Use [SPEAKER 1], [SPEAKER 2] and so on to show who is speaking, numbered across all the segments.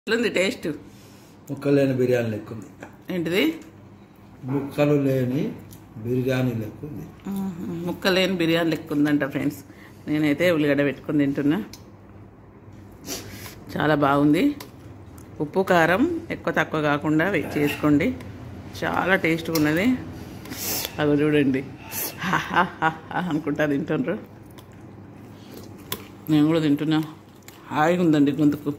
[SPEAKER 1] ఎట్లుంది టేస్ట్
[SPEAKER 2] ముక్కలు లేని బిర్యానీ లెక్క ఉంది
[SPEAKER 1] ఏంటిది
[SPEAKER 2] ముక్కలు లేని బిర్యానీ లెక్క ఉంది
[SPEAKER 1] మ్మ్. ముక్కలేని బిర్యానీ లెక్క ఉందంట ఫ్రెండ్స్ నేనైతే ఉల్లిగడ్డ పెట్టుకొని తింటున్నా చాలా బాగుంది ఉప్పు కారం ఎక్కువ తక్కువ కాకుండా వే- చేసుకోండి చాలా టేస్ట్గా ఉన్నది అవి చూడండి హా హా హా హా అనుకుంటా తింటుండ్రు నేను కూడా తింటున్నా హాయిగా ఉందండి గొంతుకు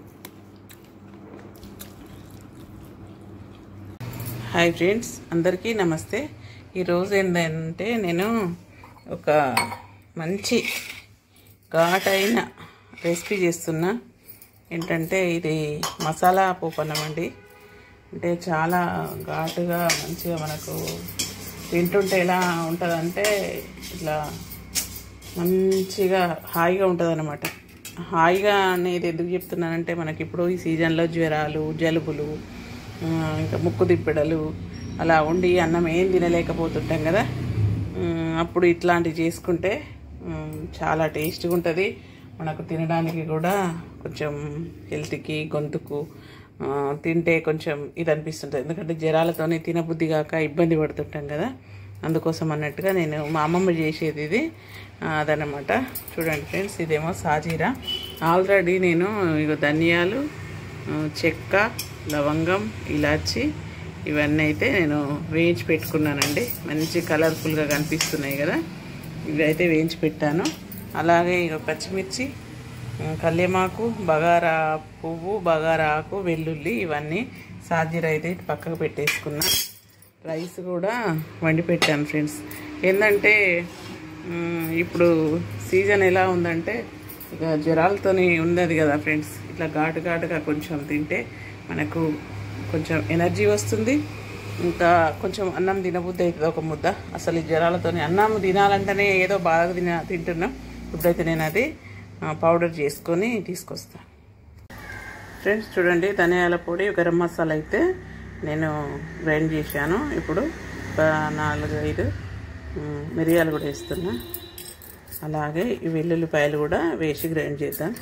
[SPEAKER 1] హాయ్ ఫ్రెండ్స్ అందరికీ నమస్తే ఈరోజు ఏంటంటే నేను ఒక మంచి ఘాటైన రెసిపీ చేస్తున్నా ఏంటంటే ఇది మసాలా పోపన్నం అండి అంటే చాలా ఘాటుగా మంచిగా మనకు తింటుంటే ఎలా ఉంటుందంటే ఇట్లా మంచిగా హాయిగా ఉంటుంది అనమాట హాయిగా అనేది ఎందుకు చెప్తున్నానంటే మనకి ఇప్పుడు ఈ సీజన్లో జ్వరాలు జలుబులు ఆ, ఇంకా ముక్కు తిప్పెడలు అలా ఉండి అన్నం ఏం తినలేకపోతుంటాం కదా ఉమ్, అప్పుడు ఇట్లాంటివి చేసుకుంటే ఉమ్, చాలా టేస్ట్గా ఉంటుంది మనకు తినడానికి కూడా కొంచెం హెల్త్కి గొంతుకు ఆ, తింటే కొంచెం ఇది అనిపిస్తుంటుంది ఎందుకంటే జ్వరాలతోనే తినబుద్ధి కాక ఇబ్బంది పడుతుంటాం కదా అందుకోసం అన్నట్టుగా నేను మా అమ్మమ్మ చేసేది ఇది ఆ, అదనమాట చూడండి ఫ్రెండ్స్ ఇదేమో సాజీరా ఆల్రెడీ నేను ఇక ధనియాలు ఆ, చెక్క లవంగం ఇలాచి ఇవన్నీ అయితే నేను వేయించి పెట్టుకున్నానండి మంచి కలర్ఫుల్గా కనిపిస్తున్నాయి కదా ఇవి అయితే వేయించి పెట్టాను అలాగే ఇక పచ్చిమిర్చి ఆ, కల్యమాకు బగారా పువ్వు బగారా ఆకు వెల్లుల్లి ఇవన్నీ సాజీర అయితే ఇటు పక్కకు పెట్టేసుకున్నా రైస్ కూడా వండి పెట్టాను ఫ్రెండ్స్ ఏంటంటే మ్, ఇప్పుడు సీజన్ ఎలా ఉందంటే ఇక జ్వరాలతోని ఉన్నది కదా ఫ్రెండ్స్ ఇట్లా ఘాటు ఘాటుగా కొంచెం తింటే మనకు కొంచెం ఎనర్జీ వస్తుంది ఇంకా కొంచెం అన్నం తినబుద్ధి అవుతుంది ఒక ముద్ద అసలు ఈ జ్వరాలతోని అన్నం తినాలంటేనే ఏదో బాగా తిన తింటున్నాం ఇప్పుడైతే నేను అది ఆ, పౌడర్ చేసుకొని తీసుకొస్తాను ఫ్రెండ్స్ చూడండి ధనియాల పొడి గరం మసాలా అయితే నేను గ్రైండ్ చేశాను ఇప్పుడు ఒక నాలుగు ఐదు ఉమ్, మిరియాలు కూడా వేస్తున్నా అలాగే ఈ వెల్లుల్లిపాయలు కూడా వేసి గ్రైండ్ చేద్దాం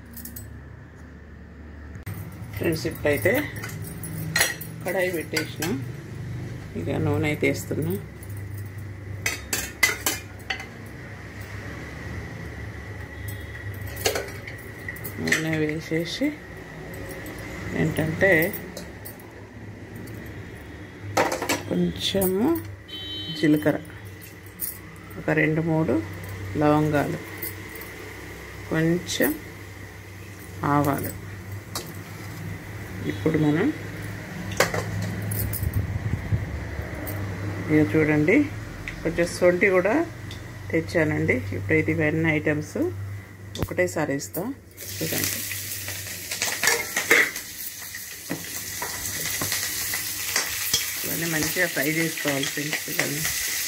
[SPEAKER 1] ఫ్రెండ్స్ ఇప్పుడైతే కడాయి పెట్టేసిన ఇక నూనె అయితే వేస్తున్నా నూనె వేసేసి ఏంటంటే కొంచెము జీలకర్ర ఒక రెండు మూడు లవంగాలు కొంచెం ఆవాలు ఇప్పుడు మనం ఇక చూడండి కొంచెం సొంటి కూడా తెచ్చానండి ఇప్పుడైతే ఇవన్నీ ఐటమ్స్ ఒకటేసారి ఇస్తా చూడండి ఇవన్నీ మంచిగా ఫ్రై చేసుకోవాలి ఫ్రెండ్స్ ఇవన్నీ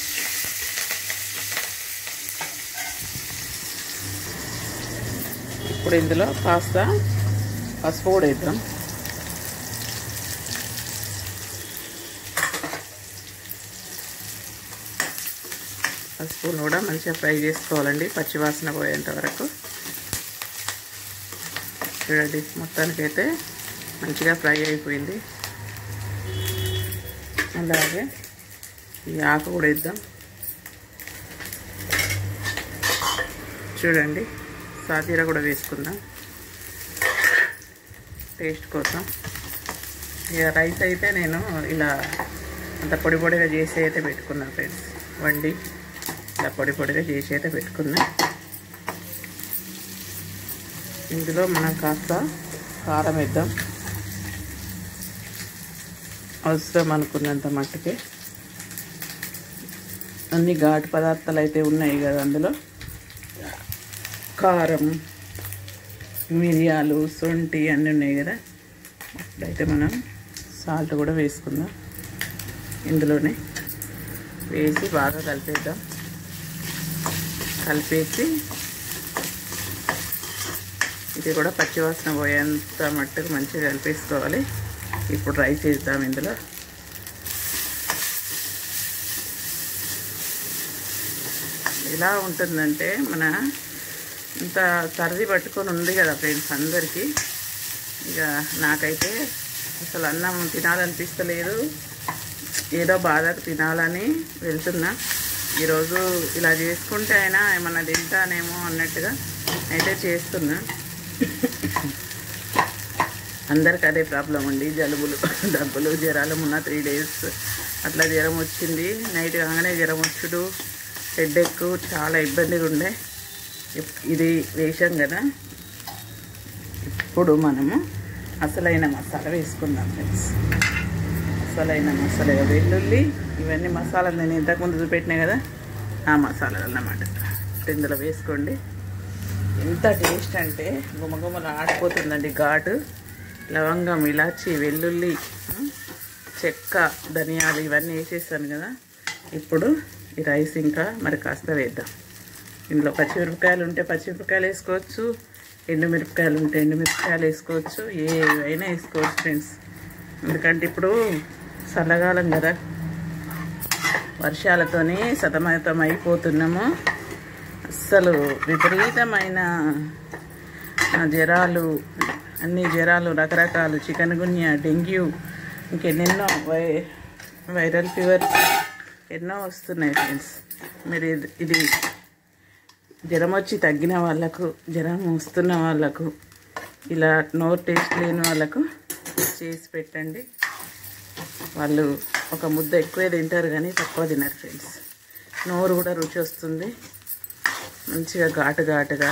[SPEAKER 1] ఇప్పుడు ఇందులో కాస్త పసుపు కూడా వేద్దాం పసుపును కూడా మంచిగా ఫ్రై చేసుకోవాలండి పచ్చివాసన పోయేంత వరకు చూడండి మొత్తానికైతే మంచిగా ఫ్రై అయిపోయింది అలాగే ఈ ఆకు కూడా ఇద్దాం చూడండి సాజీర కూడా వేసుకుందాం టేస్ట్ కోసం ఇక రైస్ అయితే నేను ఇలా అంత పొడి పొడిగా చేసి అయితే పెట్టుకున్నాను ఫ్రెండ్స్ వండి ఇలా పొడి పొడిగా చేసి అయితే పెట్టుకున్నా ఇందులో మనం కాస్త కారం వేద్దాం అవసరం అనుకున్నంత మట్టుకే అన్ని ఘాటు పదార్థాలు అయితే ఉన్నాయి కదా అందులో కారం మిరియాలు సొంటి అన్నీ ఉన్నాయి కదా ఇప్పుడైతే మనం సాల్ట్ కూడా వేసుకుందాం ఇందులోనే వేసి బాగా కలిపేద్దాం కలిపేసి ఇది కూడా పచ్చివాసన పోయేంత మట్టుకు మంచిగా కలిపేసుకోవాలి ఇప్పుడు రైస్ వేద్దాం ఇందులో ఎలా ఉంటుందంటే మన ఇంత సర్ది పట్టుకొని ఉంది కదా ఫ్రెండ్స్ అందరికీ ఇక నాకైతే అసలు అన్నం తినాలనిపిస్తలేదు ఏదో బాధకు తినాలని వెళ్తున్నా ఈరోజు ఇలా చేసుకుంటే అయినా ఏమన్నా తింటానేమో అన్నట్టుగా అయితే చేస్తున్నా అందరికి అదే ప్రాబ్లం అండి జలుబులు దగ్గులు జ్వరాలు మొన్న త్రీ డేస్ అట్లా జ్వరం వచ్చింది నైట్ కాగానే జ్వరం వచ్చుడు హెడ్ఎక్ చాలా ఇబ్బందిగా ఉండే ఇప్- ఇది వేసాం కదా ఇప్పుడు మనము అసలైన మసాలా వేసుకుందాం ఫ్రెండ్స్ అసలైన మసాలా వెల్లుల్లి ఇవన్నీ మసాలాలు నేను ఇంతకుముందు చూపెట్టినా కదా ఆ మసాలాలు అన్నమాట ఇందులో వేసుకోండి ఎంత టేస్ట్ అంటే గుమగుమలు ఆడిపోతుందండి ఘాటు లవంగం ఇలాచి వెల్లుల్లి ఆ, చెక్క ధనియాలు ఇవన్నీ వేసేసాను కదా ఇప్పుడు ఈ రైస్ ఇంకా మరి కాస్త వేద్దాం ఇందులో పచ్చిమిరపకాయలు ఉంటే పచ్చిమిరపకాయలు వేసుకోవచ్చు ఎండుమిరపకాయలు ఉంటే ఎండుమిరపకాయలు వేసుకోవచ్చు ఏవైనా వేసుకోవచ్చు ఫ్రెండ్స్ ఎందుకంటే ఇప్పుడు చల్లగాలం కదా వర్షాలతోనే సతమతం అయిపోతున్నాము అస్సలు విపరీతమైన ఆ, జ్వరాలు అన్ని జ్వరాలు రకరకాలు చికెన్ గున్యా డెంగ్యూ ఇంకెన్నెన్నో వై వైరల్ ఫీవర్ ఎన్నో వస్తున్నాయి ఫ్రెండ్స్ మీరు ఇది- ఇది జ్వరం వచ్చి తగ్గిన వాళ్ళకు జ్వరం వస్తున్న వాళ్ళకు ఇలా నోరు టేస్ట్ లేని వాళ్ళకు చేసి పెట్టండి వాళ్ళు ఒక ముద్ద ఎక్కువే తింటారు కానీ తక్కువ తినరు ఫ్రెండ్స్ నోరు కూడా రుచి వస్తుంది మంచిగా ఘాటు ఘాటుగా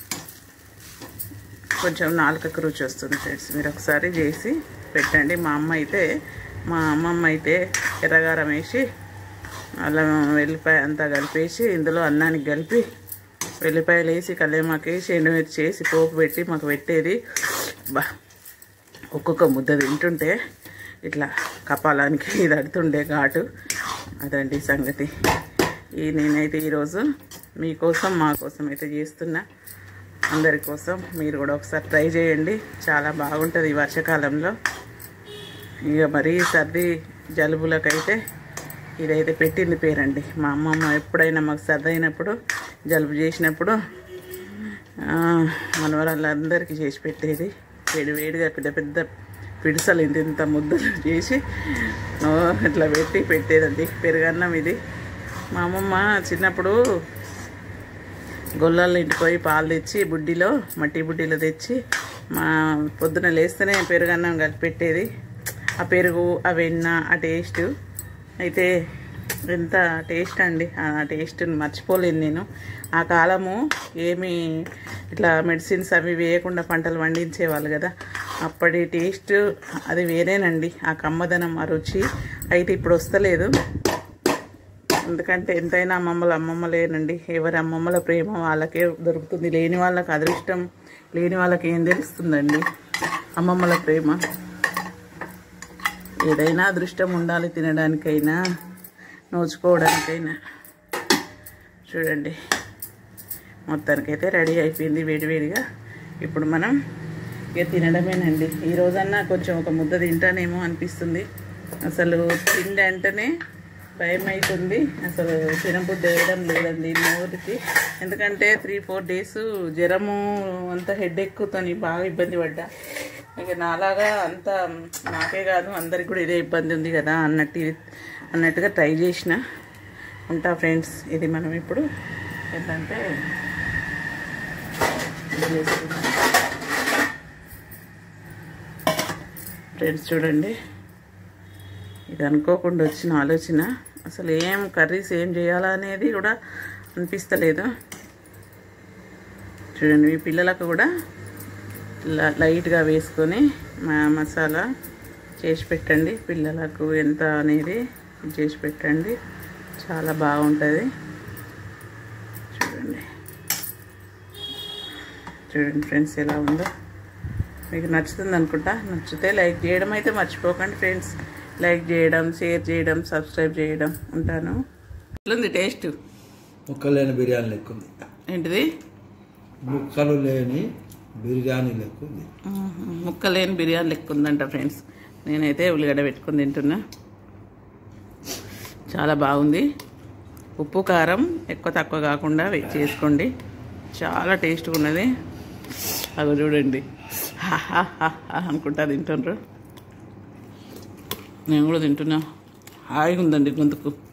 [SPEAKER 1] కొంచెం నాలుకకు రుచి వస్తుంది ఫ్రెండ్స్ మీరు ఒకసారి చేసి పెట్టండి మా అమ్మ అయితే మా అమ్మమ్మ అయితే ఎర్రగారం వేసి అల్లం వెల్లిపాయ అంతా కలిపేసి ఇందులో అన్నానికి కలిపి వెల్లిపాయలు వేసి కల్లేమాకు వేసి ఎండుమిర్చి వేసి పోపు పెట్టి మాకు పెట్టేది బా ఒక్కొక్క ముద్ద తింటుంటే ఇట్లా కపాలానికి ఇది అడుతుండే ఘాటు అదండి సంగతి ఈ నేనైతే ఈరోజు మీకోసం మా కోసం అయితే చేస్తున్నా అందరి కోసం మీరు కూడా ఒకసారి ట్రై చేయండి చాలా బాగుంటుంది ఈ వర్షాకాలంలో ఇక మరీ సర్ది జలుబులకైతే ఇదైతే పెట్టింది పేరండి మా అమ్మమ్మ ఎప్పుడైనా మాకు సర్ది అయినప్పుడు జలుబు చేసినప్పుడు ఆ, మనవరాళ్ళందరికీ చేసి పెట్టేది వేడి వేడిగా పెద్ద పెద్ద పిడిసలు ఇంత ఇంత ముద్దలు చేసి ఓ, ఇట్లా పెట్టి పెట్టేదండి పెరుగన్నం ఇది మా అమ్మమ్మ చిన్నప్పుడు గొల్లాల ఇంటికి పోయి పాలు తెచ్చి బుడ్డిలో మట్టి బుడ్డిలో తెచ్చి మా పొద్దున లేస్తేనే పెరుగన్నం కలిపి పెట్టేది ఆ పెరుగు ఆ వెన్న ఆ టేస్ట్ అయితే ఎంత టేస్ట్ అండి ఆ టేస్ట్ని మర్చిపోలేను నేను ఆ కాలము ఏమి ఇట్లా మెడిసిన్స్ అవి వేయకుండా పంటలు పండించేవాళ్ళు కదా అప్పటి టేస్ట్ అది వేరేనండి ఆ కమ్మదనం ఆ రుచి అయితే ఇప్పుడు వస్తలేదు ఎందుకంటే ఎంతైనా అమ్మమ్మలు అమ్మమ్మలేనండి ఎవరి అమ్మమ్మల ప్రేమ వాళ్ళకే దొరుకుతుంది లేని వాళ్ళకి అదృష్టం లేని వాళ్ళకి ఏం తెలుస్తుందండి అమ్మమ్మల ప్రేమ ఏదైనా అదృష్టం ఉండాలి తినడానికైనా నోచుకోవడానికైనా చూడండి మొత్తానికైతే రెడీ అయిపోయింది వేడివేడిగా ఇప్పుడు మనం ఇక తినడమేనండి ఈ రోజన్నా కొంచెం ఒక ముద్ద తింటానేమో అనిపిస్తుంది అసలు తిండి అంటేనే భయం అవుతుంది అసలు తినబుద్ధి వేయడం లేదండి నోటికి ఎందుకంటే త్రీ ఫోర్ డేస్ జ్వరము అంత హెడ్ ఎక్కుతోని బాగా ఇబ్బంది పడ్డా ఇక నాలాగా అంత నాకే కాదు అందరికి కూడా ఇదే ఇబ్బంది ఉంది కదా అన్నట్టు అన్నట్టుగా ట్రై చేసిన ఉంటా ఫ్రెండ్స్ ఇది మనం ఇప్పుడు ఏంటంటే ఇది చేసుకుందాం. ఫ్రెండ్స్ చూడండి ఇది అనుకోకుండా వచ్చిన ఆలోచన అసలు ఏం కర్రీస్ ఏం చేయాలా అనేది కూడా అనిపిస్తలేదు చూడండి మీ పిల్లలకు కూడా ల- లైట్గా వేసుకొని మా మసాలా చేసి పెట్టండి పిల్లలకు ఎంత అనేది చేసి పెట్టండి చాలా బాగుంటుంది చూడండి చూడండి ఫ్రెండ్స్ ఎలా ఉందో మీకు నచ్చుతుంది అనుకుంటా నచ్చితే లైక్ చేయడం అయితే మర్చిపోకండి ఫ్రెండ్స్ లైక్ చేయడం షేర్ చేయడం సబ్స్క్రైబ్ చేయడం ఉంటాను ఎట్లుంది టేస్ట్
[SPEAKER 2] ముక్కలు లేని బిర్యానీ లెక్క ఉంది
[SPEAKER 1] ఏంటిది
[SPEAKER 2] ముక్కలు లేని బిర్యానీ లెక్క ఉంది
[SPEAKER 1] మ్మ్. ముక్కలేని బిర్యానీ లెక్క ఉందంట ఫ్రెండ్స్ నేనైతే ఉల్లిగడ్డ పెట్టుకొని తింటున్నా చాలా బాగుంది ఉప్పు కారం ఎక్కువ తక్కువ కాకుండా వే- చేసుకోండి చాలా టేస్ట్గా ఉన్నది అవి చూడండి హా హా హా హా అనుకుంటా తింటుండ్రు నేను కూడా తింటున్నా హాయిగా ఉందండి గొంతుకు